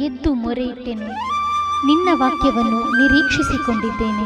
ಎದ್ದು ಮೊರೆಯಿಟ್ಟೆನು ನಿನ್ನ ವಾಕ್ಯವನ್ನು ನಿರೀಕ್ಷಿಸಿಕೊಂಡಿದ್ದೇನೆ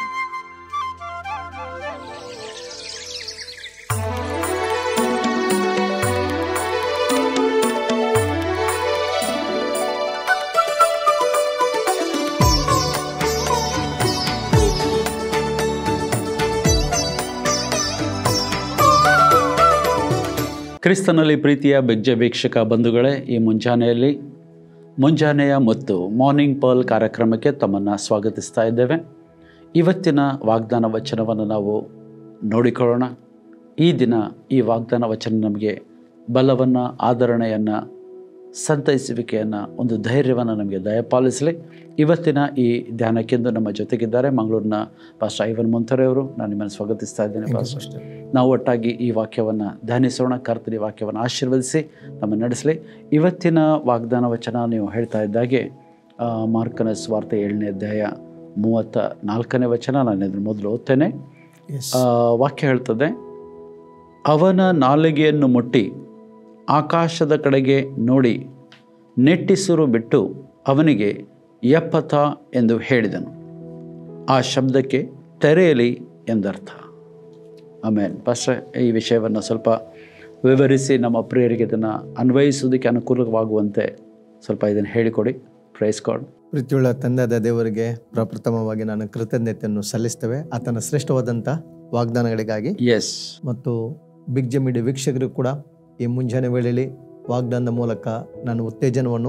ಕ್ರಿಸ್ತನಲ್ಲಿ ಪ್ರೀತಿಯ ಬೆಜ್ಜೆ ವೀಕ್ಷಕ ಬಂಧುಗಳೇ ಈ ಮುಂಜಾನೆಯಲ್ಲಿ ಮುಂಜಾನೆಯ ಮತ್ತು ಮಾರ್ನಿಂಗ್ ಪರ್ಲ್ ಕಾರ್ಯಕ್ರಮಕ್ಕೆ ತಮ್ಮನ್ನು ಸ್ವಾಗತಿಸ್ತಾ ಇದ್ದೇವೆ ಇವತ್ತಿನ ವಾಗ್ದಾನ ವಚನವನ್ನು ನಾವು ನೋಡಿಕೊಳ್ಳೋಣ ಈ ದಿನ ಈ ವಾಗ್ದಾನ ವಚನ ನಮಗೆ ಬಲವನ್ನು ಆದರಣೆಯನ್ನು ಸಂತೈಸುವಿಕೆಯನ್ನು ಒಂದು ಧೈರ್ಯವನ್ನು ನಮಗೆ ದಯಪಾಲಿಸಲಿ ಇವತ್ತಿನ ಈ ಧ್ಯಾನಕ್ಕೆಂದು ನಮ್ಮ ಜೊತೆಗಿದ್ದಾರೆ ಮಂಗಳೂರಿನ ಪಾಸ್ಟರ್ ಐವನ್ ಮುಂತರೆ ಅವರು ನಾನು ನಿಮ್ಮನ್ನು ಸ್ವಾಗತಿಸ್ತಾ ಇದ್ದೇನೆ ಪಾಸ್ಟರ್ ನಾವು ಒಟ್ಟಾಗಿ ಈ ವಾಕ್ಯವನ್ನು ಧ್ಯಾನಿಸೋಣ ಕರ್ತರಿ ವಾಕ್ಯವನ್ನು ಆಶೀರ್ವದಿಸಿ ನಮ್ಮ ನಡೆಸಲಿ ಇವತ್ತಿನ ವಾಗ್ದಾನ ವಚನ ನೀವು ಹೇಳ್ತಾ ಇದ್ದಾಗೆ ಆ, ಮಾರ್ಕನ ಸ್ವಾರ್ಥ ಏಳನೇ ಅಧ್ಯಾಯ ಮೂವತ್ತ ನಾಲ್ಕನೇ ವಚನ ನಾನು ಇದನ್ನು ಮೊದಲು ಓದ್ತೇನೆ ಆ, ವಾಕ್ಯ ಹೇಳ್ತದೆ ಅವನ ನಾಲಿಗೆಯನ್ನು ಮುಟ್ಟಿ ಆಕಾಶದ ಕಡೆಗೆ ನೋಡಿ ನೆಟ್ಟಿಸುರು ಬಿಟ್ಟು ಅವನಿಗೆ ಯಪ್ಪಥ ಎಂದು ಹೇಳಿದನು ಆ ಶಬ್ದಕ್ಕೆ ತೆರೆಯಲಿ ಎಂದರ್ಥ ಆಮೇಲೆ ಪಾಸ್ಟರ್ ಈ ವಿಷಯವನ್ನು ಸ್ವಲ್ಪ ವಿವರಿಸಿ ನಮ್ಮ ಪ್ರಿಯರಿಗೆ ಇದನ್ನು ಅನ್ವಯಿಸೋದಕ್ಕೆ ಅನುಕೂಲವಾಗುವಂತೆ ಸ್ವಲ್ಪ ಇದನ್ನು ಹೇಳಿಕೊಡಿ ಪ್ರೈಸ್ ಕಾರ್ಡ್ ಪ್ರೀತಿಯುಳ್ಳ ತಂದೆಯಾದ ದೇವರಿಗೆ ಪ್ರಪ್ರಥಮವಾಗಿ ನಾನು ಕೃತಜ್ಞತೆಯನ್ನು ಸಲ್ಲಿಸ್ತೇವೆ ಆತನ ಶ್ರೇಷ್ಠವಾದಂಥ ವಾಗ್ದಾನಗಳಿಗಾಗಿ ಎಸ್ ಮತ್ತು ಬಿಗ್ ಜಮಿಡಿ ವೀಕ್ಷಕರು ಕೂಡ ಈ ಮುಂಜಾನೆ ವೇಳೆಯಲ್ಲಿ ವಾಗ್ದಾನದ ಮೂಲಕ ನಾನು ಉತ್ತೇಜನವನ್ನು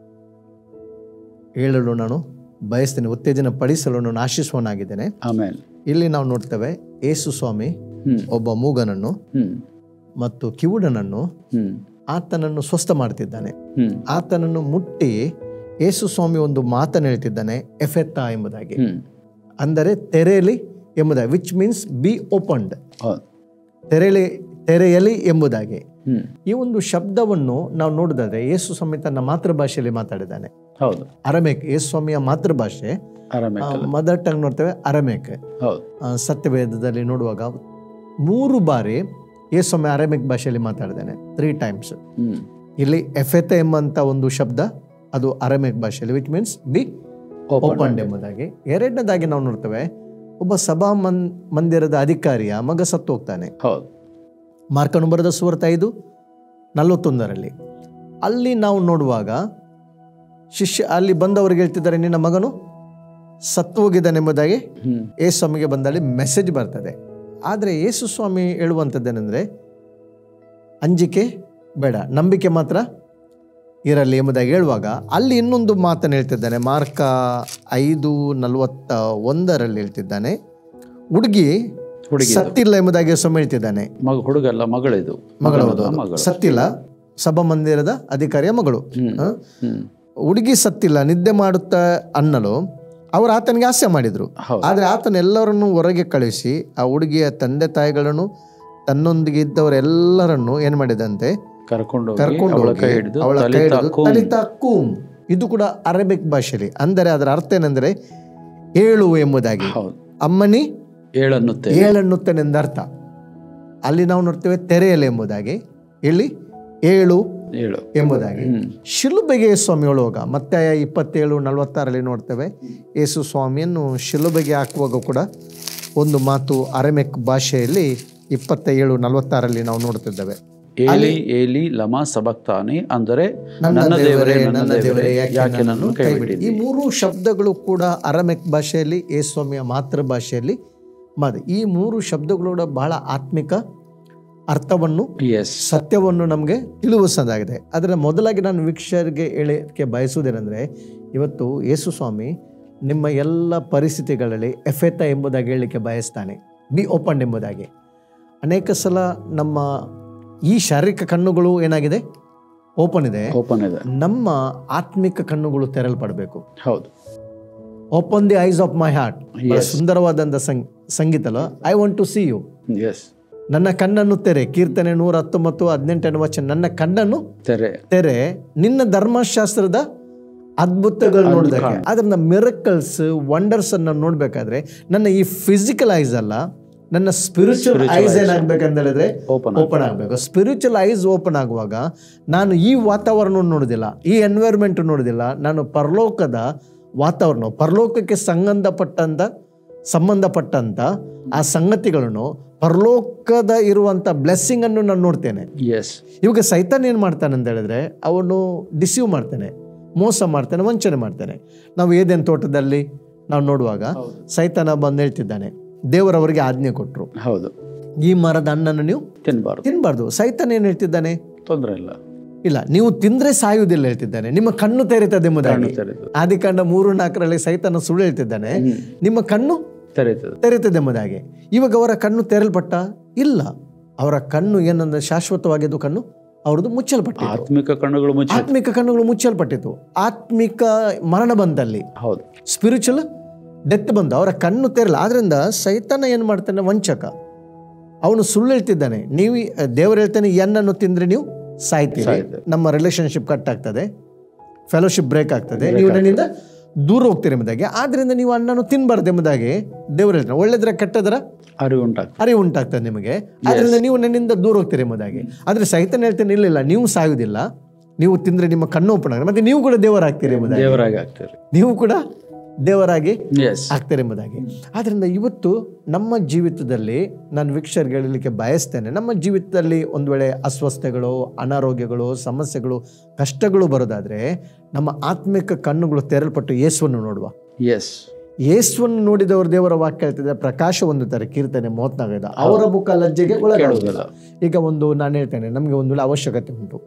ಹೇಳಲು ನಾನು ಬಯಸ್ತೇನೆ ಉತ್ತೇಜನ ಪಡಿಸಲು ನಾನು ಆಶಿಸುವನಾಗಿದ್ದೇನೆ ಆಮೇಲೆ ಇಲ್ಲಿ ನಾವು ನೋಡ್ತೇವೆ ಏಸು ಸ್ವಾಮಿ ಹ್ಞೂ ಒಬ್ಬ ಮೂಗನನ್ನು ಹ್ಞೂ ಮತ್ತು ಕಿವುಡನನ್ನು ಹ್ಞೂ ಆತನನ್ನು ಸ್ವಸ್ಥ ಮಾಡ್ತಿದ್ದಾನೆ ಹ್ಞೂ ಆತನನ್ನು ಮುಟ್ಟಿ ಯೇಸು ಸ್ವಾಮಿ ಒಂದು ಮಾತನ್ನು ಹೇಳ್ತಿದ್ದಾನೆ ಎಫೆತ್ತ ಎಂಬುದಾಗಿ ಹ್ಞೂ ಅಂದರೆ ತೆರೆಯಲಿ ಎಂಬುದಾಗಿ ವಿಚ್ ಮೀನ್ಸ್ ಬಿ ಓಪನ್ಡ್ ಹೌದು ತೆರೆಯಲಿ ತೆರೆಯಲಿ ಎಂಬುದಾಗಿ ಹ್ಞೂ ಈ ಒಂದು ಶಬ್ದವನ್ನು ನಾವು ನೋಡಿದ್ರೆ ಯೇಸು ಸ್ವಾಮಿ ತನ್ನ ಮಾತೃಭಾಷೆಯಲ್ಲಿ ಮಾತಾಡಿದ್ದಾನೆ ಹೌದು ಅರಮೇಕ್ ಯೇಸು ಸ್ವಾಮಿಯ ಮಾತೃಭಾಷೆ ಆರಾಮ ಮದರ್ ಟಂಗ್ ನೋಡ್ತೇವೆ ಅರಮೇಕ್ ಹೌದು ಆ, ಸತ್ಯವೇದದಲ್ಲಿ ನೋಡುವಾಗ ಮೂರು ಬಾರಿ ಯೇಸು ಸ್ವಾಮಿ ಅರಮೇಕ್ ಭಾಷೆಯಲ್ಲಿ ಮಾತಾಡಿದ್ದಾನೆ ತ್ರೀ ಟೈಮ್ಸ್ ಹ್ಞೂ ಇಲ್ಲಿ ಎಫೆತ ಎಂಬಂತ ಒಂದು ಶಬ್ದ ಅದು ಅರಮೇಕ್ ಭಾಷೆಯಲ್ಲಿ ವಿಚ್ ಮೀನ್ಸ್ ಬಿ ಓಪನ್ಡ್ ಎಂಬುದಾಗಿ ಎರಡನೇದಾಗಿ ನಾವು ನೋಡ್ತೇವೆ ಒಬ್ಬ ಸಭಾ ಮನ್ ಮಂದಿರದ ಅಧಿಕಾರಿಯ ಮಗ ಸತ್ತು ಹೋಗ್ತಾನೆ ಹೌದು ಮಾರ್ಕನು ಬರೆದ ಸುವರ್ತ ಐದು ನಲವತ್ತೊಂದರಲ್ಲಿ ಅಲ್ಲಿ ನಾವು ನೋಡುವಾಗ ಶಿಷ್ಯ ಅಲ್ಲಿ ಬಂದವರಿಗೆ ಹೇಳ್ತಿದ್ದಾರೆ ನಿನ್ನ ಮಗನು ಸತ್ತು ಹೋಗಿದ್ದಾನೆಂಬುದಾಗಿ ಹ್ಞೂ ಯೇಸು ಸ್ವಾಮಿಗೆ ಬಂದಲ್ಲಿ ಮೆಸೇಜ್ ಬರ್ತದೆ ಆದರೆ ಯೇಸು ಸ್ವಾಮಿ ಹೇಳುವಂಥದ್ದೇನೆಂದರೆ ಅಂಜಿಕೆ ಬೇಡ ನಂಬಿಕೆ ಮಾತ್ರ ಇರಲಿ ಎಂಬುದಾಗಿ ಹೇಳುವಾಗ ಅಲ್ಲಿ ಇನ್ನೊಂದು ಮಾತನ್ನು ಹೇಳ್ತಿದ್ದಾನೆ ಮಾರ್ಕ ಐದು ನಲವತ್ತ ಒಂದರಲ್ಲಿ ಹೇಳ್ತಿದ್ದಾನೆ ಹುಡುಗಿ ಹುಡುಗಿ ಸತ್ತಿಲ್ಲ ಎಂಬುದಾಗಿ ಸ್ವಾಮಿ ಹೇಳ್ತಿದ್ದಾನೆ ಮಗ ಹುಡುಗಲ್ಲ ಮಗಳಿದು ಮಗಳು ಮಗಳಲ್ಲ, ಹೌದು. ಮಗಳು ಸತ್ತಿಲ್ಲ ಸಭಾಮಂದಿರದ ಅಧಿಕಾರಿಯ ಮಗಳು ಹ್ಞೂ ಹ? ಹ್ಞೂ ಹುಡುಗಿ ಸತ್ತಿಲ್ಲ ನಿದ್ದೆ ಮಾಡುತ್ತಾ ಅನ್ನಲು ಅವರು ಆತನಿಗೆ ಹಾಸ್ಯ ಮಾಡಿದ್ರು ಹೌದು ಆದರೆ ಆತನ ಎಲ್ಲರನ್ನು ಹೊರಗೆ ಕಳುಹಿಸಿ ಆ ಹುಡುಗಿಯ ತಂದೆ ತಾಯಿಗಳನ್ನು ತನ್ನೊಂದಿಗೆ ಇದ್ದವರೆಲ್ಲರನ್ನು ಏನ್ ಮಾಡಿದಂತೆ ಕರ್ಕೊಂಡು ಹೋಗಿ ಕರ್ಕೊಂಡು ಅವಳ ಕೈ ಹೋಗಿ ಹಿಡಿದು ಅವಳ ಕೈ ತಲಿತಾ ಹಿಡಿದು ಕೂಮ್. ತಲಿತಾ ಕೂಮ್ ಇದು ಕೂಡ ಅರೇಬಿಕ್ ಭಾಷೆಯಲ್ಲಿ ಅಂದರೆ ಅದರ ಅರ್ಥ ಏನೆಂದರೆ ಏಳು ಎಂಬುದಾಗಿ ಹೌದು ಅಮ್ಮನಿ ಏಳನ್ನುತ್ತೆ ಏಳನ್ನುತ್ತನೆಂದ ಅರ್ಥ ಅಲ್ಲಿ ನಾವು ನೋಡ್ತೇವೆ ತೆರೆಯಲೆ ಎಂಬುದಾಗಿ ಇಲ್ಲಿ ಏಳು ಏಳು ಎಂಬುದಾಗಿ ಹ್ಮ್ ಶಿಲುಬೆಗೆ ಸ್ವಾಮಿ ಹೇಳುವಾಗ ಮತ್ತೆ ಇಪ್ಪತ್ತೇಳು ನಲವತ್ತಾರಲ್ಲಿ ನೋಡ್ತೇವೆ ಯೇಸು ಸ್ವಾಮಿಯನ್ನು ಶಿಲುಬೆಗೆ ಹಾಕುವಾಗ ಕೂಡ ಒಂದು ಮಾತು ಅರೆಮೆಕ್ ಭಾಷೆಯಲ್ಲಿ ಇಪ್ಪತ್ತ ಏಳು ನಲವತ್ತಾರಲ್ಲಿ ನಾವು ನೋಡ್ತಿದ್ದೇವೆ ಏಲಿ ಏಲಿ ಲಮ ಸಬಕ್ತಾನೆ ಅಂದರೆ ನನ್ನ ದೇವರೇ ನನ್ನ ದೇವರೇ ಯಾಕೆ ನನ್ನನ್ನು ಕೈ ಈ ಬಿಟ್ಟಿದ್ದೀ ಮೂರು ಶಬ್ದಗಳು ಕೂಡ ಅರಮೆಕ್ ಭಾಷೆಯಲ್ಲಿ ಯೇಸು ಸ್ವಾಮಿಯ ಮಾತೃ ಭಾಷೆಯಲ್ಲಿ ಮಾದ ಈ ಮೂರು ಶಬ್ದಗಳು ಕೂಡ ಬಹಳ ಆತ್ಮಿಕ ಅರ್ಥವನ್ನು ಎಸ್ ಸತ್ಯವನ್ನು ನಮಗೆ ತಿಳಿಸೋದಾಗಿದೆ ಅದರ ಮೊದಲಾಗಿ ನಾನು ವೀಕ್ಷಕರಿಗೆ ಹೇಳಕ್ಕೆ ಬಯಸುವುದೇನೆಂದರೆ ಇವತ್ತು ಯೇಸು ಸ್ವಾಮಿ ನಿಮ್ಮ ಎಲ್ಲ ಪರಿಸ್ಥಿತಿಗಳಲ್ಲಿ ಎಫೆತ ಎಂಬುದಾಗಿ ಹೇಳಲಿಕ್ಕೆ ಬಯಸ್ತಾನೆ ಬಿ ಓಪನ್ ಎಂಬುದಾಗಿ ಅನೇಕ ಸಲ ನಮ್ಮ ಈ ಶಾರೀರಿಕ ಕಣ್ಣುಗಳು ಏನಾಗಿದೆ ಓಪನ್ ಇದೆ ಓಪನ್ ಇದೆ ನಮ್ಮ ಆತ್ಮಿಕ ಕಣ್ಣುಗಳು ತೆರಲ್ಪಡಬೇಕು ಹೌದು open the eyes of my heart ಸುಂದರವಾದಂಥ ಸಂಗ್ ಸಂಗೀತ ಅಲ್ಲ I want to see you yes ನನ್ನ ಕಣ್ಣನ್ನು ತೆರೆ ಕೀರ್ತನೆ ನೂರ ಹತ್ತೊಂಬತ್ತು ಹದಿನೆಂಟನೇ ವಚನ ನನ್ನ ಕಣ್ಣನ್ನು ತೆರೆ ತೆರೆ ನಿನ್ನ ಧರ್ಮಶಾಸ್ತ್ರದ ಅದ್ಭುತಗಳು ನೋಡೋದಕ್ಕೆ ಅದರಿಂದ ಮಿರಕಲ್ಸ್ ವಂಡರ್ಸ್ ಅನ್ನು ನೋಡಬೇಕಾದ್ರೆ ನನ್ನ ಈ ಫಿಸಿಕಲ್ ಐಸ್ ಅಲ್ಲ ನನ್ನ ಸ್ಪಿರಿಚುವಲ್ ಐಸ್ ಏನಾಗ್ಬೇಕಂತ ಹೇಳಿದ್ರೆ ಓಪನ್ ಓಪನ್ ಆಗಬೇಕು ಸ್ಪಿರಿಚುವಲ್ ಐಸ್ ಓಪನ್ ಆಗುವಾಗ ನಾನು ಈ ವಾತಾವರಣ ನೋಡೋದಿಲ್ಲ ಈ ಎನ್ವೈರ್ಮೆಂಟ್ ನೋಡೋದಿಲ್ಲ ನಾನು ಪರಲೋಕದ ವಾತಾವರಣ ಪರಲೋಕಕ್ಕೆ ಸಂಬಂಧಪಟ್ಟಂತ ಸಂಬಂಧಪಟ್ಟಂತ ಆ ಸಂಗತಿಗಳನ್ನು ಪರಲೋಕದ ಇರುವಂಥ ಬ್ಲೆಸ್ಸಿಂಗ್ ಅನ್ನು ನಾನು ನೋಡ್ತೇನೆ ಎಸ್ ಇವಾಗ ಸೈತಾನ್ ಏನು ಮಾಡ್ತಾನೆ ಅಂತ ಹೇಳಿದ್ರೆ ಅವನು ಡಿಸೀವ್ ಮಾಡ್ತಾನೆ ಮೋಸ ಮಾಡ್ತಾನೆ ವಂಚನೆ ಮಾಡ್ತಾನೆ ನಾವು ಏದೇನು ತೋಟದಲ್ಲಿ ನಾವು ನೋಡುವಾಗ ಸೈತಾನ ಬಂದು ಹೇಳ್ತಿದ್ದಾನೆ ದೇವರವರಿಗೆ ಆಜ್ಞೆ ಕೊಟ್ಟರು ಹೌದು ಈ ಮರದ ಹಣ್ಣನ್ನು ನೀವು ತಿನ್ನಬಾರ್ದು ತಿನ್ನಬಾರ್ದು ಸೈತಾನ್ ಏನು ಹೇಳ್ತಿದ್ದಾನೆ ತೊಂದರೆ ಇಲ್ಲ ಇಲ್ಲ ನೀವು ತಿಂದ್ರೆ ಸಾಯುವುದಿಲ್ಲ ಹೇಳ್ತಿದ್ದಾನೆ ನಿಮ್ಮ ಕಣ್ಣು ತೆರೀತದೆ ಎಂಬುದಾಗಿ ಕಣ್ಣು ತೆರೆದು ಆದಿಕಾಂಡ ಮೂರು ನಾಲ್ಕರಲ್ಲಿ ಸೈತಾನ ಸುಳ್ಳು ಹೇಳ್ತಿದ್ದಾನೆ ನಿಮ್ಮ ಕಣ್ಣು ತೆರೀತದೆ ತೆರೀತದೆ ಎಂಬುದಾಗಿ ಇವಾಗ ಅವರ ಕಣ್ಣು ತೆರಲ್ಪಟ್ಟ ಇಲ್ಲ ಅವರ ಕಣ್ಣು ಏನಂದ್ರೆ ಶಾಶ್ವತವಾಗಿದ್ದು ಕಣ್ಣು ಅವ್ರದ್ದು ಮುಚ್ಚಲ್ಪಟ್ಟಿತ್ತು ಆತ್ಮಿಕ ಕಣ್ಣುಗಳು ಮುಚ್ಚಿ ಆತ್ಮಿಕ ಕಣ್ಣುಗಳು ಮುಚ್ಚಲ್ಪಟ್ಟಿತ್ತು ಆತ್ಮಿಕ ಮರಣ ಬಂದಲ್ಲಿ ಹೌದು ಸ್ಪಿರಿಚುವಲ್ ಡೆತ್ ಬಂದು ಅವರ ಕಣ್ಣು ತೆರಲ್ಲ ಆದ್ರಿಂದ ಸೈತಾನ ಏನು ಮಾಡ್ತಾನೆ ವಂಚಕ ಅವನು ಸುಳ್ಳು ಹೇಳ್ತಿದ್ದಾನೆ ನೀವು ದೇವರು ಹೇಳ್ತಾನೆ ಎನ್ನನ್ನು ತಿಂದ್ರೆ ನೀವು ಸಾಯ್ತೀರಿ ಸಾಯ್ತೀರಿ. ನಮ್ಮ ರಿಲೇಶನ್ಶಿಪ್ ಕಟ್ ಆಗ್ತದೆ ಫೆಲೋಶಿಪ್ ಬ್ರೇಕ್ ಆಗ್ತದೆ ನೀವು ನನ್ನಿಂದ ದೂರ ಹೋಗ್ತೀರಿ ಎಂಬುದಾಗಿ ಆದ್ರಿಂದ ನೀವು ಅಣ್ಣನು ತಿನ್ಬಾರ್ದು ಎಂಬುದಾಗಿ ದೇವರು ಹೇಳ್ತಾನೆ ಒಳ್ಳೆದ್ರ ಕೆಟ್ಟದರ ಅರಿವು ಉಂಟಾಗ್ತದೆ ಅರಿವು ಉಂಟಾಗ್ತದೆ ನಿಮಗೆ ಆದ್ರಿಂದ ನೀವು ನನ್ನಿಂದ ದೂರ ಹೋಗ್ತೀರಿ ಎಂಬುದಾಗಿ ಆದ್ರೆ ಸೈತಾನ ಹೇಳ್ತಾನೆ ಇಲ್ಲ ಇಲ್ಲ ನೀವು ಸಾಯುವುದಿಲ್ಲ ನೀವು ತಿಂದ್ರೆ ನಿಮ್ಮ ಕಣ್ಣು ಓಪನ್ ಆಗುತ್ತೆ ಮತ್ತೆ ನೀವು ಕೂಡ ದೇವರಾಗ್ತೀರಿ ಎಂಬುದಾಗಿ ದೇವರಾಗಿ ಆಗ್ತೀರಿ ನೀವು ಕೂಡ ದೇವರಾಗಿ ಎಸ್ ಆಗ್ತಾರೆ ಎಂಬುದಾಗಿ ಆದ್ರಿಂದ ಇವತ್ತು ನಮ್ಮ ಜೀವಿತದಲ್ಲಿ ನಾನು ವೀಕ್ಷರ್ಗೆ ಹೇಳಲಿಕ್ಕೆ ಬಯಸ್ತೇನೆ ನಮ್ಮ ಜೀವಿತದಲ್ಲಿ ಒಂದು ವೇಳೆ ಅಸ್ವಸ್ಥತೆಗಳು ಅನಾರೋಗ್ಯಗಳು ಸಮಸ್ಯೆಗಳು ಕಷ್ಟಗಳು ಬರೋದಾದ್ರೆ ನಮ್ಮ ಆತ್ಮಿಕ ಕಣ್ಣುಗಳು ತೆರಲ್ಪಟ್ಟು ಯೇಸುವನ್ನು ನೋಡುವ ಎಸ್ ಯೇಸುವನ್ನು ನೋಡಿದವರು ದೇವರ ವಾಕ್ಯ ಹೇಳ್ತಿದೆ ಪ್ರಕಾಶ ಹೊಂದುತ್ತಾರೆ ಕೀರ್ತನೆ ಮೂವತ್ನಾಲ್ಕೈದು ಅವರ ಮುಖ ಲಜ್ಜೆಗೆ ಒಳಗಾಡುವುದಿಲ್ಲ ಈಗ ಒಂದು ನಾನು ಹೇಳ್ತೇನೆ ನಮಗೆ ಒಂದು ವೇಳೆ ಅವಶ್ಯಕತೆ ಉಂಟು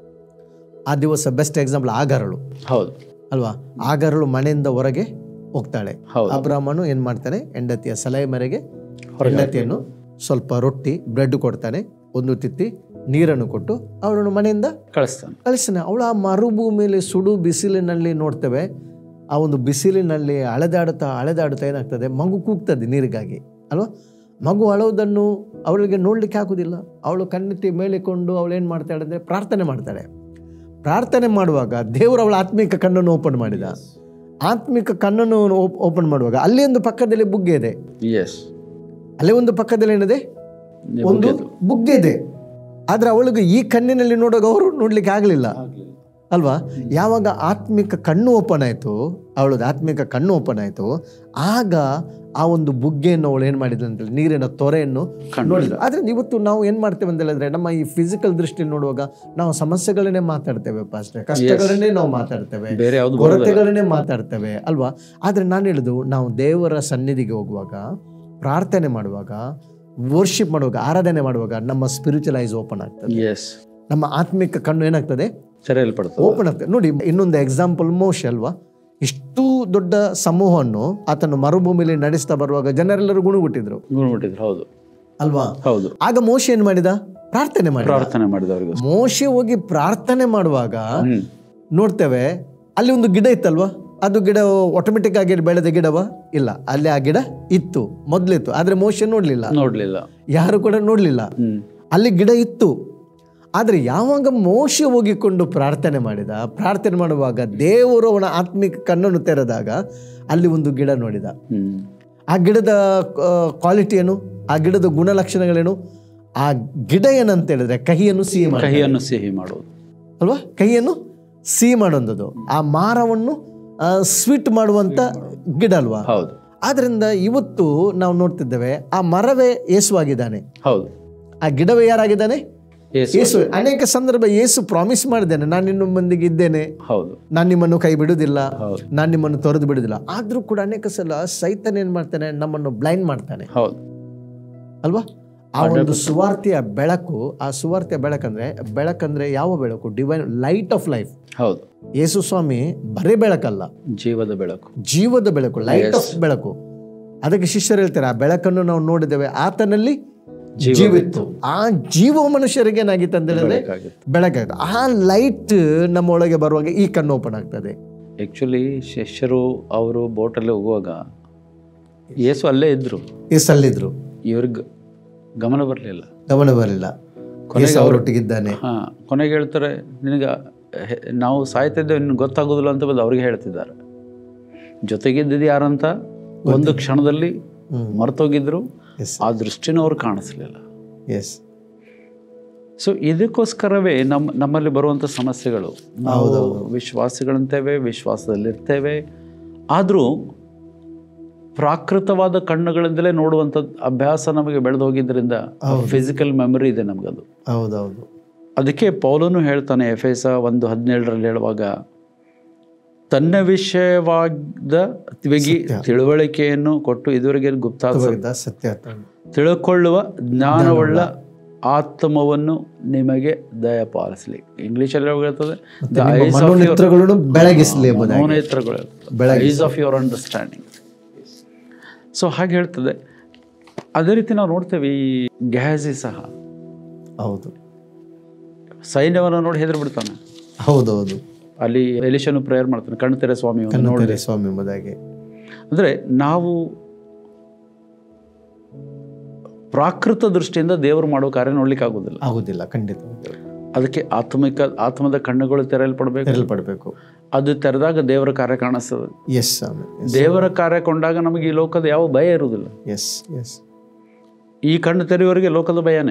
ಆ ದಿವಸ ಬೆಸ್ಟ್ ಎಕ್ಸಾಂಪಲ್ ಆಗರಳು ಹೌದು ಅಲ್ವಾ ಆಗರಳು ಮನೆಯಿಂದ ಹೊರಗೆ ಹೋಗ್ತಾಳೆ ಹೌದು ಅಬ್ರಾಹ್ಮನು ಏನ್ ಮಾಡ್ತಾನೆ ಹೆಂಡತಿಯ ಸಲಹೆ ಮೇರೆಗೆ ಹೆಂಡತಿಯನ್ನು ಸ್ವಲ್ಪ ರೊಟ್ಟಿ ಬ್ರೆಡ್ ಕೊಡ್ತಾನೆ ಒಂದು ತಿತ್ತಿ ನೀರನ್ನು ಕೊಟ್ಟು ಅವಳನ್ನು ಮನೆಯಿಂದ ಕಳಿಸ್ತಾನೆ ಕಳಿಸ್ತಾನೆ ಅವಳು ಆ ಮರುಭೂಮಿಯಲ್ಲಿ ಸುಡು ಬಿಸಿಲಿನಲ್ಲಿ ನೋಡ್ತೇವೆ ಆ ಒಂದು ಬಿಸಿಲಿನಲ್ಲಿ ಅಳೆದಾಡುತ್ತಾ ಅಳೆದಾಡುತ್ತಾ ಏನಾಗ್ತದೆ ಮಗು ಕೂಗ್ತದೆ ನೀರಿಗಾಗಿ ಅಲ್ವಾ ಮಗು ಅಳೋದನ್ನು ಅವಳಿಗೆ ನೋಡ್ಲಿಕ್ಕೆ ಆಗುದಿಲ್ಲ ಅವಳು ಕಣ್ಣೆತ್ತಿ ಮೇಲಿಕೊಂಡು ಅವಳು ಏನು ಮಾಡ್ತಾಳೆ ಅಂದರೆ ಪ್ರಾರ್ಥನೆ ಮಾಡ್ತಾಳೆ ಪ್ರಾರ್ಥನೆ ಮಾಡುವಾಗ ದೇವರು ಅವಳ ಆತ್ಮಿಕ ಕಣ್ಣನ್ನು ಓಪನ್ ಮಾಡಿದ ಆತ್ಮಿಕ ಕಣ್ಣನ್ನು ಓಪನ್ ಮಾಡುವಾಗ ಅಲ್ಲಿ ಒಂದು ಪಕ್ಕದಲ್ಲಿ ಬುಗ್ಗೆ ಇದೆ ಎಸ್ ಅಲ್ಲೇ ಒಂದು ಪಕ್ಕದಲ್ಲಿ ಏನಿದೆ ಒಂದು ಬುಗ್ಗೆ ಇದೆ ಆದ್ರೆ ಅವಳಿಗೆ ಈ ಕಣ್ಣಿನಲ್ಲಿ ನೋಡುವಾಗ ಅವರು ನೋಡ್ಲಿಕ್ಕೆ ಆಗಲಿಲ್ಲ ಅಲ್ವಾ ಯಾವಾಗ ಆತ್ಮಿಕ ಕಣ್ಣು ಓಪನ್ ಆಯಿತು ಅವಳದು ಆತ್ಮಿಕ ಕಣ್ಣು ಓಪನ್ ಆಯಿತು ಆಗ ಆ ಒಂದು ಬುಗ್ಗೆಯನ್ನು ಅವಳು ಏನು ಮಾಡಿದ್ಲು ಅಂತೇಳಿ ನೀರಿನ ತೊರೆಯನ್ನು ನೋಡಿದ್ರು ಆದರೆ ಇವತ್ತು ನಾವು ಏನು ಮಾಡ್ತೇವೆ ಅಂತ ಹೇಳಿದ್ರೆ ನಮ್ಮ ಈ ಫಿಸಿಕಲ್ ದೃಷ್ಟಿಯಲ್ಲಿ ನೋಡುವಾಗ ನಾವು ಸಮಸ್ಯೆಗಳನ್ನೇ ಮಾತಾಡ್ತೇವೆ ಪಾಸ್ಟ್ರೆ ಕಷ್ಟಗಳನ್ನೇ ನಾವು ಮಾತಾಡ್ತೇವೆ ಬೇರೆ ಯಾವ್ದು ಕೊರತೆಗಳನ್ನೇ ಮಾತಾಡ್ತೇವೆ ಅಲ್ವಾ ಆದರೆ ನಾನು ಹೇಳುದು ನಾವು ದೇವರ ಸನ್ನಿಧಿಗೆ ಹೋಗುವಾಗ ಪ್ರಾರ್ಥನೆ ಮಾಡುವಾಗ ವರ್ಷಿಪ್ ಮಾಡುವಾಗ ಆರಾಧನೆ ಮಾಡುವಾಗ ನಮ್ಮ ಸ್ಪಿರಿಚುವಲ್ ಐಸ್ ಓಪನ್ ಆಗ್ತದೆ ಎಸ್ ನಮ್ಮ ಆತ್ಮಿಕ ಕಣ್ಣು ಏನಾಗ್ತದೆ ಸೆರೆಯಲ್ಪಡ್ತದೆ ಓಪನ್ ಆಗ್ತದೆ ನೋಡಿ ಇನ್ನೊಂದು ಎಕ್ಸಾಂಪಲ್ ಮೋಶ್ ಅಲ್ವಾ ಇಷ್ಟು ದೊಡ್ಡ ಸಮೂಹವನ್ನು ಆತನು ಮರುಭೂಮಿಯಲ್ಲಿ ನಡೆಸ್ತಾ ಬರುವಾಗ ಜನರೆಲ್ಲರೂ ಗುಣಗುಟ್ಟಿದ್ರು ಗುಣಮುಟ್ಟಿದ್ರು ಹೌದು ಅಲ್ವಾ ಹೌದು ಆಗ ಮೋಶೆ ಏನ್ ಮಾಡಿದ ಪ್ರಾರ್ಥನೆ ಮಾಡಿದ ಪ್ರಾರ್ಥನೆ ಮಾಡಿದವ್ರಿಗೆ ಮೋಶೆ ಹೋಗಿ ಪ್ರಾರ್ಥನೆ ಮಾಡುವಾಗ ಹ್ಮ್ ನೋಡ್ತೇವೆ ಅಲ್ಲಿ ಒಂದು ಗಿಡ ಇತ್ತಲ್ವಾ ಅದು ಗಿಡ ಆಟೋಮೆಟಿಕ್ ಆಗಿ ಬೆಳೆದ ಗಿಡವ ಇಲ್ಲ ಅಲ್ಲಿ ಆ ಗಿಡ ಇತ್ತು ಮೊದ್ಲಿತ್ತು ಆದ್ರೆ ಮೋಶೆ ನೋಡ್ಲಿಲ್ಲ ನೋಡ್ಲಿಲ್ಲ ಯಾರು ಕೂಡ ನೋಡ್ಲಿಲ್ಲ ಹ್ಮ್ ಅಲ್ಲಿ ಗಿಡ ಇತ್ತು ಆದರೆ ಯಾವಾಗ ಮೋಶೆ ಹೋಗಿಕೊಂಡು ಪ್ರಾರ್ಥನೆ ಮಾಡಿದ ಪ್ರಾರ್ಥನೆ ಮಾಡುವಾಗ ದೇವರು ಅವನ ಆತ್ಮಿಕ ಕಣ್ಣನ್ನು ತೆರೆದಾಗ ಅಲ್ಲಿ ಒಂದು ಗಿಡ ನೋಡಿದ ಹ್ಮ್ ಆ ಗಿಡದ ಕ್ವಾಲಿಟಿ ಏನು ಆ ಗಿಡದ ಗುಣಲಕ್ಷಣಗಳೇನು ಆ ಗಿಡ ಏನಂತ ಹೇಳಿದ್ರೆ ಕಹಿಯನ್ನು ಸಿಹಿ ಮಾಡಿ ಕಹಿಯನ್ನು ಸಿಹಿ ಮಾಡೋದು ಅಲ್ವಾ ಕೈಯನ್ನು ಸಿಹಿ ಮಾಡುವಂಥದ್ದು ಆ ಮಾರವನ್ನು ಸ್ವೀಟ್ ಮಾಡುವಂಥ ಗಿಡ ಅಲ್ವಾ ಹೌದು ಆದ್ರಿಂದ ಇವತ್ತು ನಾವು ನೋಡ್ತಿದ್ದೇವೆ ಆ ಮರವೇ ಯೇಸುವಾಗಿದ್ದಾನೆ ಹೌದು ಆ ಗಿಡವೇ ಯಾರಾಗಿದ್ದಾನೆ ಯೇಸು ಯೇಸು ಅನೇಕ ಸಂದರ್ಭ ಯೇಸು ಪ್ರಾಮಿಸ್ ಮಾಡಿದ್ದೇನೆ ನಾನು ನಿಮ್ಮ ಮಂದಿಗೆ ಇದ್ದೇನೆ ಹೌದು ನಾನು ನಿಮ್ಮನ್ನು ಕೈ ಬಿಡುವುದಿಲ್ಲ ಹೌದು ನಾನು ನಿಮ್ಮನ್ನು ತೊರೆದು ಬಿಡುವುದಿಲ್ಲ ಆದ್ರೂ ಕೂಡ ಅನೇಕ ಸಲ ಸೈತನ್ ಏನ್ ಮಾಡ್ತಾನೆ ನಮ್ಮನ್ನು ಬ್ಲೈಂಡ್ ಮಾಡ್ತಾನೆ ಹೌದು ಅಲ್ವಾ ಆ ಒಂದು ಸುವಾರ್ತೆಯ ಬೆಳಕು ಆ ಸುವಾರ್ತೆಯ ಬೆಳಕಂದ್ರೆ ಬೆಳಕಂದ್ರೆ ಯಾವ ಬೆಳಕು ಡಿವೈನ್ ಲೈಟ್ ಆಫ್ ಲೈಫ್ ಹೌದು ಯೇಸು ಸ್ವಾಮಿ ಬರೀ ಬೆಳಕಲ್ಲ ಜೀವದ ಬೆಳಕು ಜೀವದ ಬೆಳಕು ಲೈಟ್ ಆಫ್ ಬೆಳಕು ಅದಕ್ಕೆ ಶಿಷ್ಯರು ಹೇಳ್ತಾರೆ ಆ ಬೆಳಕನ್ನು ನಾವು ನೋಡಿದ್ದೇವೆ ಆತನಲ್ಲಿ ಜೀವಿತ್ತು ಆ ಜೀವ ಮನುಷ್ಯರಿಗೆ ಏನಾಗಿತ್ತು ಅಂತ ಹೇಳಿದ್ರೆ ಬೇಕಾಗಿತ್ತು ಬೆಳಕಾಗುತ್ತೆ ಆ ಲೈಟ್ ನಮ್ಮೊಳಗೆ ಬರುವಾಗ ಈ ಕಣ್ಣು ಓಪನ್ ಆಗ್ತದೆ ಆ್ಯಕ್ಚುಲಿ ಶಿಷ್ಯರು ಅವರು ಬೋಟಲ್ಲಿ ಹೋಗುವಾಗ ಯೇಸು ಅಲ್ಲೇ ಇದ್ರು ಈ ಸಲ್ಲಿದ್ರು ಇವ್ರಿಗೆ ಗಮನ ಬರಲಿಲ್ಲ ಗಮನ ಬರಲಿಲ್ಲ ಕೊನೆಗೆ ಯೇಸು ಅವರೊಟ್ಟಿಗಿದ್ದಾನೆ ಹಾಂ ಕೊನೆಗೆ ಹೇಳ್ತಾರೆ ನಿನಗೆ ಹೆ- ನಾವು ಸಾಯ್ತಿದ್ದೇವೆ ನಿನ್ಗೆ ಗೊತ್ತಾಗೋದಿಲ್ಲ ಅಂತ ಬಂದು ಅವ್ರಿಗೆ ಹೇಳ್ತಿದ್ದಾರೆ ಜೊತೆಗಿದ್ದಿದ್ದು ಯಾರಂತ ಒಂದು ಕ್ಷಣದಲ್ಲಿ ಹ್ಮ್. ಮರ್ತೋಗಿದ್ರು ಎಸ್ ಆ ದೃಷ್ಟಿನೂ ಅವ್ರು ಕಾಣಿಸ್ಲಿಲ್ಲ ಎಸ್ ಸೊ ಇದಕ್ಕೋಸ್ಕರವೇ ನಮ್ಮ ನಮ್ಮಲ್ಲಿ ಬರುವಂಥ ಸಮಸ್ಯೆಗಳು ನಾವು ವಿಶ್ವಾಸಿಗಳಂತೇವೆ ವಿಶ್ವಾಸದಲ್ಲಿರ್ತೇವೆ ಆದರೂ ಪ್ರಾಕೃತವಾದ ಕಣ್ಣುಗಳಿಂದಲೇ ನೋಡುವಂಥ ಅಭ್ಯಾಸ ನಮಗೆ ಬೆಳೆದು ಹೋಗಿದ್ದರಿಂದ ಫಿಸಿಕಲ್ ಮೆಮರಿ ಇದೆ ನಮಗದು ಹೌದೌದು ಅದಕ್ಕೆ ಪೌಲನು ಹೇಳ್ತಾನೆ ಎಫ್ ಎಸ ಒಂದು ಹದಿನೇಳರಲ್ಲಿ ಹೇಳುವಾಗ ತನ್ನ ವಿಷಯವಾದ ತಿರುಗಿ ತಿಳುವಳಿಕೆಯನ್ನು ಕೊಟ್ಟು ಇದುವರೆಗೆ ಗುಪ್ತ ಇದ ಸತ್ಯ ತಿಳ್ಕೊಳ್ಳುವ ಜ್ಞಾನವುಳ್ಳ ಆತ್ಮವನ್ನು ನಿಮಗೆ ದಯಪಾಲಿಸಲಿ ಇಂಗ್ಲಿಷಲ್ಲಿ ಹೇಳ್ತದೆ ದ ಐಸ್ ಆಫ್ ಯುವರ್ ಮನೋನೇತ್ರಗಳನ್ನು ಬೆಳಗಿಸಲಿ ಎಂಬುದಾಗಿ ಮನೋನೇತ್ರಗಳು eyes of your understanding so ಹಾಗೆ ಹೇಳ್ತದೆ ಅದೇ ರೀತಿ ನಾವು ನೋಡ್ತೇವೆ ಈ ಗ್ಯಾಸಿ ಸಹ ಹೌದು ಸೈನ್ಯವನ್ನು ನೋಡಿ ಹೆದರಿ ಬಿಡ್ತಾನೆ ಹೌದೌದು ಅಲ್ಲಿ ಎಲಿಶನು ಪ್ರೇಯರ್ ಮಾಡ್ತಾನೆ ಕಣ್ಣು ತೆರೆ ಸ್ವಾಮಿ ಒಂದು ನೋಡಿ ತೆರೆ ಸ್ವಾಮಿ ಎಂಬುದಾಗಿ ಅಂದರೆ ನಾವು ಪ್ರಾಕೃತ ದೃಷ್ಟಿಯಿಂದ ದೇವರು ಮಾಡೋ ಕಾರ್ಯ ನೋಡ್ಲಿಕ್ಕೆ ಆಗೋದಿಲ್ಲ ಆಗುದಿಲ್ಲ ಖಂಡಿತ ಅದಕ್ಕೆ ಆತ್ಮಿಕ ಆತ್ಮದ ಕಣ್ಣುಗಳು ತೆರೆಯಲ್ಪಡಬೇಕು ತೆರಲ್ಪಡಬೇಕು ಅದು ತೆರೆದಾಗ ದೇವರ ಕಾರ್ಯ ಕಾಣಿಸ್ತದೆ ಎಸ್ ಸ್ವಾಮಿ ದೇವರ ಕಾರ್ಯ ಕೊಂಡಾಗ ನಮಗೆ ಈ ಲೋಕದ ಯಾವ ಭಯ ಇರುವುದಿಲ್ಲ ಎಸ್ ಎಸ್ ಈ ಕಣ್ಣು ತೆರೆಯುವವರೆಗೆ ಲೋಕದ ಭಯನೇ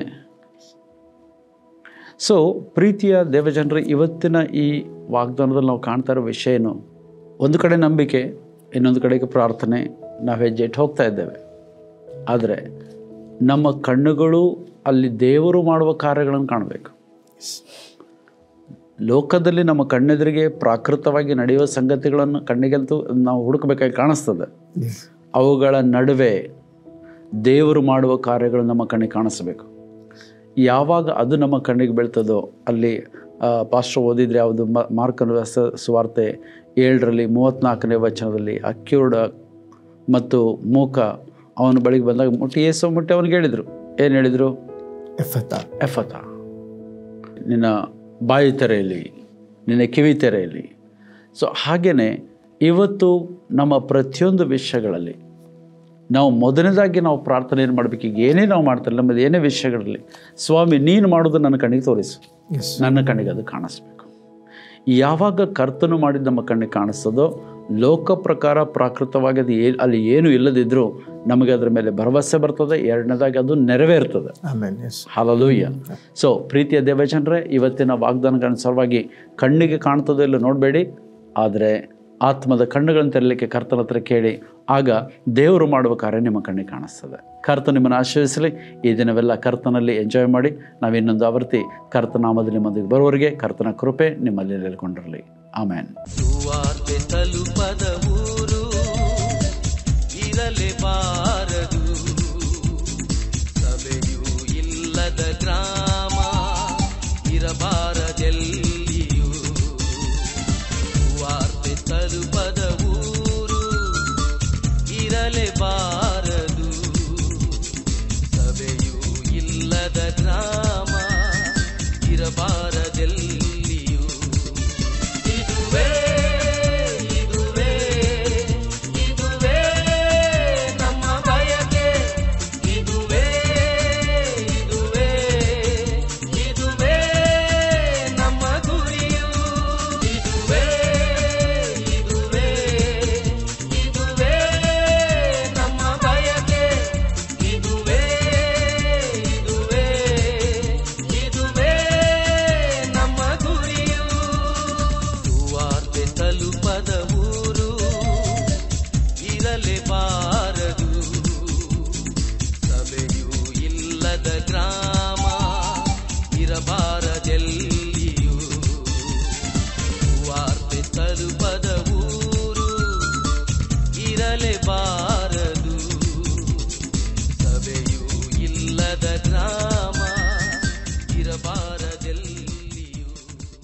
ಸೊ ಪ್ರೀತಿಯ ದೇವಜನರ ಇವತ್ತಿನ ಈ ವಾಗ್ದಾನದಲ್ಲಿ ನಾವು ಕಾಣ್ತಾ ಇರೋ ವಿಷಯ ಏನು ಒಂದು ಕಡೆ ನಂಬಿಕೆ ಇನ್ನೊಂದು ಕಡೆಗೆ ಪ್ರಾರ್ಥನೆ ನಾವು ಹೆಜ್ಜೆ ಇಟ್ಟು ಹೋಗ್ತಾ ಇದ್ದೇವೆ ಆದರೆ ನಮ್ಮ ಕಣ್ಣುಗಳು ಅಲ್ಲಿ ದೇವರು ಮಾಡುವ ಕಾರ್ಯಗಳನ್ನು ಕಾಣಬೇಕು ಲೋಕದಲ್ಲಿ ನಮ್ಮ ಕಣ್ಣೆದುರಿಗೆ ಪ್ರಾಕೃತವಾಗಿ ನಡೆಯುವ ಸಂಗತಿಗಳನ್ನು ಕಣ್ಣಿಗಂತೂ ನಾವು ಹುಡುಕಬೇಕಾಗಿ ಕಾಣಿಸ್ತದೆ ಎಸ್ ಅವುಗಳ ನಡುವೆ ದೇವರು ಮಾಡುವ ಕಾರ್ಯಗಳು ನಮ್ಮ ಕಣ್ಣಿಗೆ ಕಾಣಿಸಬೇಕು ಯಾವಾಗ ಅದು ನಮ್ಮ ಕಣ್ಣಿಗೆ ಬೀಳ್ತದೋ ಅಲ್ಲಿ ಪಾಸ್ಟರ್ ಓದಿದ್ರೆ ಯಾವುದು ಮ- ಮಾರ್ಕನ ಸ- ಸುವಾರ್ತೆ ಏಳರಲ್ಲಿ ಮೂವತ್ತ್ನಾಲ್ಕನೇ ವಚನದಲ್ಲಿ ಅಕ್ಯೂರ್ಡ ಮತ್ತು ಮೂಕ ಅವನ ಬಳಿಗೆ ಬಂದಾಗ ಮುಟ್ಟಿ ಏಸು ಮುಟ್ಟಿ ಅವನಿಗೆ ಹೇಳಿದರು ಏನು ಹೇಳಿದರು ಎಫತ ಎಫತ ನಿನ್ನ ಬಾಯಿ ತೆರೆಯಲಿ ನಿನ್ನ ಕಿವಿ ತೆರೆಯಲಿ ಸೊ ಹಾಗೆಯೇ ಇವತ್ತು ನಮ್ಮ ಪ್ರತಿಯೊಂದು ವಿಷಯಗಳಲ್ಲಿ ನಾವು ಮೊದಲನೇದಾಗಿ ನಾವು ಪ್ರಾರ್ಥನೆಯನ್ನು ಮಾಡಬೇಕು ಈಗ ಏನೇ ನಾವು ಮಾಡ್ತಾರೆ ನಮ್ಮದು ಏನೇ ವಿಷಯಗಳಲ್ಲಿ ಸ್ವಾಮಿ ನೀನು ಮಾಡೋದು ನನ್ನ ಕಣ್ಣಿಗೆ ತೋರಿಸು ಎಸ್ ನನ್ನ ಕಣ್ಣಿಗೆ ಅದು ಕಾಣಿಸ್ಬೇಕು ಯಾವಾಗ ಕರ್ತನು ಮಾಡಿದ ನಮ್ಮ ಕಣ್ಣಿಗೆ ಕಾಣಿಸ್ತದೋ ಲೋಕ ಪ್ರಕಾರ ಪ್ರಾಕೃತವಾಗಿ ಅದು ಏ ಅಲ್ಲಿ ಏನೂ ಇಲ್ಲದಿದ್ದರೂ ನಮಗೆ ಅದರ ಮೇಲೆ ಭರವಸೆ ಬರ್ತದೆ ಎರಡನೇದಾಗಿ ಅದು ನೆರವೇರ್ತದೆ ಆಮೇನ್ ಎಸ್ ಹಾಲಲೂಯ್ಯ ಸೊ ಪ್ರೀತಿಯ ದೇವಜನರೇ ಇವತ್ತಿನ ವಾಗ್ದಾನಗಳ ಅನುಸಾರವಾಗಿ ಕಣ್ಣಿಗೆ ಕಾಣ್ತದೋ ಇಲ್ಲ ನೋಡಬೇಡಿ ಆದರೆ ಆತ್ಮದ ಕಣ್ಣುಗಳನ್ನು ತೆರಲಿಕ್ಕೆ ಕರ್ತನ ಹತ್ರ ಕೇಳಿ ಆಗ ದೇವರು ಮಾಡುವ ಕಾರ್ಯ ನಿಮ್ಮ ಕಣ್ಣಿಗೆ ಕಾಣಿಸ್ತದೆ ಕರ್ತ ನಿಮ್ಮನ್ನು ಆಶ್ರಯಿಸಲಿ ಈ ದಿನವೆಲ್ಲ ಕರ್ತನಲ್ಲಿ ಎಂಜಾಯ್ ಮಾಡಿ ನಾವು ಇನ್ನೊಂದು ಆವರ್ತಿ ಕರ್ತನಾಮದಲ್ಲಿ ನಿಮ್ಮೊಂದಿಗೆ ಬರುವವರೆಗೆ ಕರ್ತನ ಕೃಪೆ ನಿಮ್ಮಲ್ಲಿ ನೆಲೆಗೊಂಡಿರಲಿ ಆಮೇನ್ ಸುವಾರ್ತೆ ತಲುಪದ ಊರು ಇರಲೇಬಾರದು ಸಭೆಯೂ ಇಲ್ಲದ ಗ್ರಾಮ ಇರಬಾರದೆಲ್ಲಿಯೂ ಸುವಾರ್ತೆ ತಲುಪದ ಊರು ಇರಲೇಬಾರದು ಸಭೆಯೂ ಇಲ್ಲದ ಗ್ರಾಮ ಇರಬಾರದೆಲ್ಲಿಯೂ ಇದುವೇ ಇದುವೇ ಇದುವೇ ನಮ್ಮ ಬಯಕೆ ಇದುವೇ ಇದುವೇ ಇದುವೇ ನಮ್ಮ ಗುರಿಯು ಇದುವೇ ಇದುವೇ ಇದುವೇ ನಮ್ಮ ಬಯಕೆ ಇದುವೇ ಇದುವೇ ಇದುವೇ ನಮ್ಮ ಗುರಿಯು ಸುವಾರ್ತೆ ತಲುಪದ ಊರು ಇರಲೇಬಾರದು ಸಭೆಯೂ ಇಲ್ಲದ ಗ್ರಾಮ ಇರಬಾರದೆಲ್ಲಿಯೂ ಸುವಾರ್ತೆ ತಲುಪದ ಊರು ಇರಲೇಬಾರದು ಸಭೆಯೂ ಇಲ್ಲದ ಗ್ರಾಮ ಇರಬಾರದೆಲ್ಲಿ